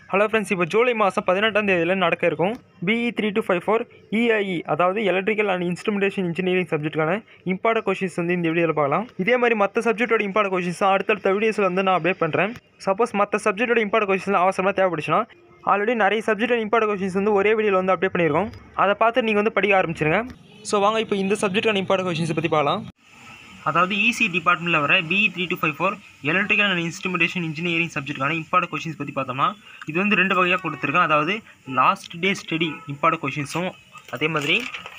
hello friends இப்போ ஜூலை மாதம் பதினெட்டாம் தேதியில் நடக்க இருக்கும் BE three two five four EIE அதாவது எலக்ட்ரிக்கல் அண்ட் இன்ஸ்ட்ருமெண்டேஷன் இன்ஜினியரிங் சப்ஜெக்ட்டுக்கான இம்பார்ட் கொஷின்ஸ் வந்து இந்த வீடியோவில் பார்க்கலாம் இதே மாதிரி மற்ற சப்ஜெக்ட்டோட இம்பார்ட் கொஷின்ஸ் அடுத்தடுத்த வீடியோஸில் வந்து நான் அப்டேட் பண்ணுறேன் சப்போஸ் மற்ற சப்ஜெக்ட்டோட இம்பார்ட் கொஷின்ஸ் அவசரமாக தேவைப்படுச்சுன்னா ஆல்ரெடி நிறைய சப்ஜெக்டோட இம்பார்ட் கொஷின்ஸ் வந்து ஒரே வீடியோவில் வந்து அப்டேட் பண்ணியிருக்கோம் அதை பார்த்து நீங்கள் வந்து படிக்க ஆரம்பிச்சிருங்க ஸோ வாங்க இப்போ இந்த சப்ஜெக்டான இம்பார்ட் கொஷின்ஸ் பற்றி பார்க்கலாம் அதாவது இசி டிபார்ட்மெண்ட்டில் வர BE three two five four electrical and instrumentation engineering சப்ஜெக்ட்டுக்கான இம்பார்ட் கொஷின்ஸ் பற்றி பார்த்தோம்னா இது வந்து ரெண்டு வகையாக கொடுத்துருக்கேன் அதாவது லாஸ்ட் டே ஸ்டடி இம்பார்ட் கொஷின்ஸும் அதே மாதிரி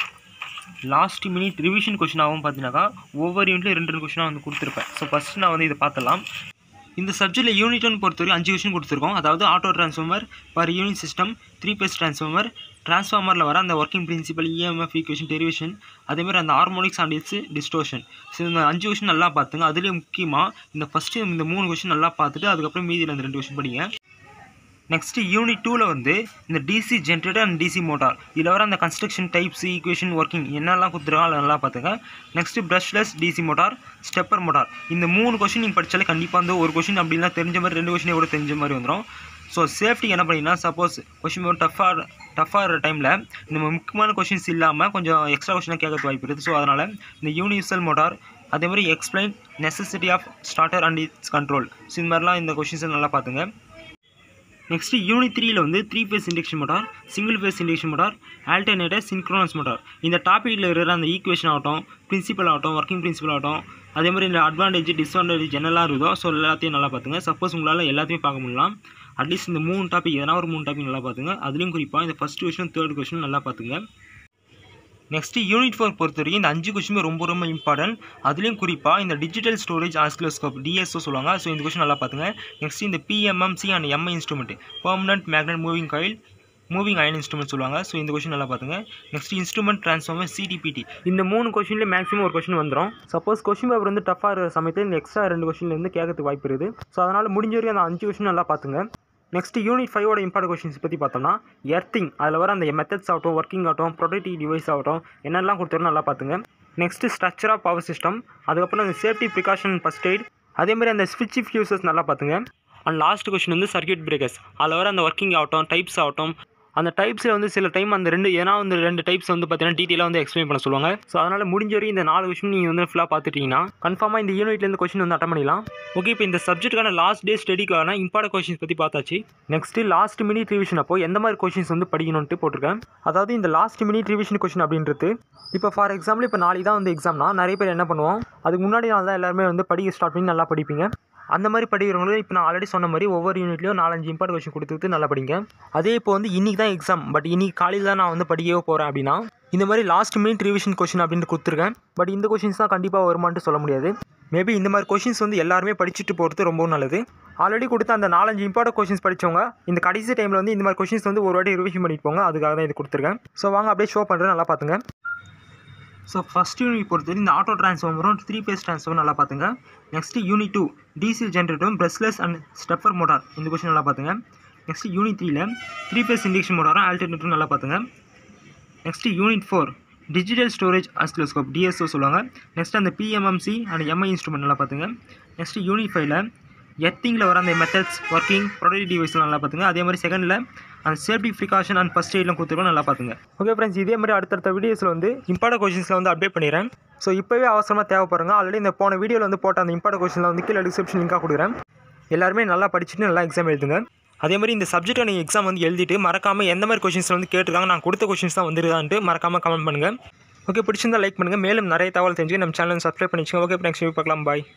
லாஸ்ட் மினிட் ரிவிஷன் கொஷினாகவும் பார்த்தீங்கன்னாக்கா ஒவ்வொரு யூனிட்லையும் ரெண்டு ரெண்டு கொஷினாக வந்து கொடுத்துருப்பேன் ஸோ ஃபஸ்ட்டு நான் வந்து இதை பார்த்துலாம் இந்த சப்ஜெக்ட்டில் யூனிட் ஒன் பொறுத்தவரை அஞ்சு கொஷின் கொடுத்துருக்கோம் அதாவது auto transformer per unit system three phase transformer ட்ரான்ஸ்ஃபார்மரில் வர அந்த working principle EMF equation derivation அதேமாதிரி அந்த harmonics and its distortion so இந்த அஞ்சு கொஷின் நல்லா பார்த்துங்க அதுலேயே முக்கியமாக இந்த ஃபஸ்ட்டு இந்த மூணு கொஷின் நல்லா பார்த்துட்டு அதுக்கப்புறம் மீதியில் அந்த ரெண்டு கொஷின் படிங்க நெக்ஸ்ட்டு யூனிட் டூவில் வந்து இந்த DC generator and DC motor இதில் வர அந்த கன்ஸ்ட்ரக்ஷன் டைப்ஸ் ஈக்குவேஷன் ஒர்க்கிங் என்னெல்லாம் கொடுத்துருக்காங்க அதை நல்லா பார்த்துங்க next brushless DC motor stepper motor இந்த மூணு கொஷின் நீங்கள் படித்தாலே கண்டிப்பாக வந்து ஒரு கொஷின் அப்படின்னா தெரிஞ்ச மாதிரி ரெண்டு கொஷினே கூட தெரிஞ்ச மாதிரி வந்துடும் ஸோ சேஃப்டிக்கு என்ன பண்ணிங்கன்னா சப்போஸ் கொஷின் ஒரு டஃப்பாக டஃப்பாக டைமில் இந்த முக்கியமான கொஷின்ஸ் இல்லாமல் கொஞ்சம் எக்ஸ்ட்ரா கொஷினாக கேட்கறது வாய்ப்பு இருக்குது ஸோ அதனால் இந்த யூனிவர்சல் மோட்டார் அதே மாதிரி explain necessity of starter and its control so இந்த மாதிரிலாம் இந்த கொஷின்ஸை நல்லா பார்த்துங்க நெக்ஸ்ட்டு யூனிட் த்ரீயில் வந்து three phase induction motor single phase induction motor alternator synchronous motor இந்த டாப்பிக்கில் இருக்கிற அந்த ஈக்குவேஷன் ஆகட்டும் பிரின்சிபல் ஆகட்டும் ஒர்க்கிங் பிரின்சிபல் ஆகட்டும் அதே மாதிரி இந்த அட்வான்டேஜ் டிஸ்அட்வான்டேஜ் என்னெல்லாம் இருக்குதோ ஸோ எல்லாத்தையும் நல்லா பார்த்துங்க சப்போஸ் உங்களால் எல்லாத்தையும் பார்க்க முடியலாம் அட்லீஸ்ட் இந்த மூணு டாபிக் எதனா ஒரு மூணு டாபிக் நல்லா பார்த்துங்க அதுலேயும் குறிப்பாக இந்த ஃபஸ்ட் கொஷின் தேர்ட் கொஷின் நல்லா பார்த்துங்க நெக்ஸ்ட்டு யூனிட் ஃபோர் பொறுத்த வரைக்கும் இந்த அஞ்சு கொஷினுமே ரொம்ப ரொம்ப இம்பார்ட்டன்ட் அதுலேயும் குறிப்பாக இந்த டிஜிட்டல் ஸ்டோரேஜ் ஆஸ்கிலோஸ்கோப் டிஎஸ்ஓ சொல்லுவாங்க ஸோ இந்த கொஷின் நல்லா பார்த்துங்க நெக்ஸ்ட் இந்த PMMC and MI instrument permanent magnet moving coil moving iron instrument சொல்லுவாங்க ஸோ இந்த கொஷின் நல்லா பார்த்துங்க நெக்ஸ்ட் இன்ஸ்ட்ருமெண்ட் ட்ரான்ஸ்ஃபார்மர் சிடிபிடி இந்த மூணு கொஷினில் மேக்ஸிமம் ஒரு கொஷின் வந்துடும் சப்போஸ் கொஷின் பேப்பர் வந்து டஃப்பாக இருக்கிற சமயத்தில் இந்த எக்ஸ்ட்ரா ரெண்டு கொஷின்லேருந்து கேட்கறதுக்கு வாய்ப்பு இருக்குது ஸோ அதனால் முடிஞ்ச வரைக்கும் அந்த அஞ்சு கொஷின் நல்லா பார்த்துங்க நெக்ஸ்ட் யூனிட் ஃபைவோட இம்பார்ட் கொஷின்ஸ் பற்றி பார்த்தோம்னா எர்த்திங் அதில் வர அந்த மெத்தட்ஸ் ஆகட்டும் ஒர்க்கிங் ஆகட்டும் ப்ரொடக்டிவ் டிவைஸ் ஆகட்டும் என்னெல்லாம் கொடுத்துருன்னு நல்லா பார்த்துங்க next structure of power system அதுக்கப்புறம் அந்த சேஃப்டி ப்ரிகாஷன் ஃபஸ்ட் எய்ட் அதேமாதிரி அந்த ஸ்விட்ச் ஃபியூசஸ் நல்லா பார்த்துங்க அண்ட் லாஸ்ட் கொஷின் வந்து சர்க்கியூட் பிரேக்கர்ஸ் அதில் வர அந்த ஒர்க்கிங் ஆகட்டும் டைப்ஸ் ஆகட்டும் அந்த டைப்ஸில் வந்து சில டைம் அந்த ரெண்டு ஏன்னா வந்து ரெண்டு டைப்ஸ் வந்து பார்த்தீங்கன்னா டீட்டெயிலாக வந்து எக்ஸ்பிளைன் பண்ண சொல்லுவாங்க ஸோ அதனால் முடிஞ்ச வரைக்கும் இந்த நாலு விஷயம் நீங்கள் வந்து ஃபுல்லாக பார்த்துட்டீங்கன்னா கன்ஃபார்மாக இந்த யூனிட்லேருந்து கொஷின் வந்து அட்டன் பண்ணிடலாம் ஓகே இப்போ இந்த சப்ஜெக்ட்டுக்கான லாஸ்ட் டே ஸ்டடிக்கான இம்பார்ட் கொஷின்ஸ் பற்றி பார்த்தாச்சு நெக்ஸ்ட்டு லாஸ்ட் மினிட் ரிவிஷன் அப்போ எந்த மாதிரி கொஷின்ஸ் வந்து படிக்கணும்ட்டு போட்டிருக்கேன் அதாவது இந்த லாஸ்ட் மினிட் ரிவிஷன் கொஷின் அப்படின்றது இப்போ ஃபார் எக்ஸாம்பிள் இப்போ நாளைக்கு தான் வந்து எக்ஸாம்னா நிறைய பேர் என்ன பண்ணுவோம் அதுக்கு முன்னாடி நாள் தான் எல்லாருமே வந்து படிக்க ஸ்டார்ட் பண்ணி நல்லா படிப்பீங்க அந்த மாதிரி படிக்கிறவங்களுக்கு இப்போ நான் ஆல்ரெடி சொன்ன மாதிரி ஒவ்வொரு யூனிட்லையும் நாலஞ்சு இம்பார்ட் கொஷின் கொடுத்துட்டு நல்லா படிங்க அதே இப்போ வந்து இன்றைக்கி தான் எக்ஸாம் பட் இன்னைக்கு காலையில் தான் நான் வந்து படிக்கவே போகிறேன் அப்படின்னா இந்த மாதிரி லாஸ்ட் மினிட் ரிவிஷன் கொஷின் அப்படின்ட்டு கொடுத்துருக்கேன் பட் இந்த கொஷின்ஸ் தான் கண்டிப்பாக வருமானு சொல்ல முடியாது மேபி இந்த மாதிரி கொஷின்ஸ் வந்து எல்லாருமே படிச்சுட்டு போகிறது ரொம்பவும் நல்லது ஆல்ரெடி கொடுத்த அந்த நாலஞ்சு இம்பார்ட்டன்ட் கொஷின்ஸ் படித்தவங்க இந்த கடைசி டைமில் வந்து இந்த மாதிரி கொஷின்ஸ் வந்து ஒரு வாட்டி ரிவிஷன் பண்ணிட்டு போங்க அதுக்காக தான் இது கொடுத்துருக்கேன் ஸோ வாங்க அப்படியே ஷோ பண்ணுறேன் நல்லா பார்த்துங்க ஸோ ஃபஸ்ட் யூனிட் பொறுத்தவரை இந்த ஆட்டோ ட்ரான்ஸ்ஃபார்மரும் த்ரீ பேஸ் ட்ரான்ஸ்ஃபார்மர் நல்லா பார்த்துங்க நெக்ஸ்ட்டு யூனிட் டூ டிசில் ஜென்ரேட்டரும் ப்ரெஸ்லெஸ் அண்ட் ஸ்டெப்பர் மோட்டார் இந்த கொஷின் நல்லா பார்த்துங்க நெக்ஸ்ட்டு யூனிட் த்ரீல த்ரீ பேஸ் இண்டக்ஷன் மோட்டாரும் ஆல்டர்னேட்டரும் நல்லா பார்த்துங்க next unit four digital storage oscilloscope DSO சொல்லுவாங்க நெக்ஸ்ட் அந்த பிஎம்எம்சி அண்ட் எம்ஐ இன்ஸ்ட்ருமெண்ட் நல்லா பார்த்துங்க நெக்ஸ்ட்டு யூனிட் ஃபைவ்ல எர்த்திங்கில் வர அந்த மெத்தட்ஸ் ஒர்க்கிங் ப்ரொடக்ட் டிவைஸ்லாம் நல்லா பார்த்துங்க அதே மாதிரி செகண்டில் அந்த சேஃப்டி ப்ரிகாஷன் அண்ட் ஃபஸ்ட் எய்ட்லாம் கொடுத்துருக்கோம் நல்லா பார்த்துங்க ஓகே ஃப்ரெண்ட்ஸ் இதே மாதிரி அடுத்தடுத்த வீடியோஸில் வந்து இம்பார்ட் கொஷின்ஸில் வந்து அப்டேட் பண்ணிடுறேன் ஸோ இப்போவே அவசரமாக தேவைப்படுங்க ஆல்ரெடி இந்த போன வீடியோவில் வந்து போட்ட அந்த இம்பார்ட் கொஷினில் வந்து கீழே டிஸ்கிரிப்ஷன் லிங்காக கொடுக்குறேன் எல்லாருமே நல்லா படிச்சுட்டு நல்லா எக்ஸாம் எழுதுங்க அதே மாதிரி இந்த சப்ஜெக்ட்டை நீங்கள் எக்ஸாம் வந்து எழுதிட்டு மறக்காமல் எந்த மாதிரி கொஷின்ஸ் வந்து கேட்டிருக்காங்க நான் கொடுத்த கொஷின்ஸ் தான் வந்துருதான்ட்டு மறக்காமல் கமெண்ட் பண்ணுங்கள் ஓகே பிடிச்சிருந்தா லைக் பண்ணுங்கள் மேலும் நிறைய தகவல் தெரிஞ்சு நம்ம சேனல் சப்ஸ்கிரைப் பண்ணிச்சுங்க ஓகே நெக்ஸ்ட் வீக் பார்க்கலாம் பாய்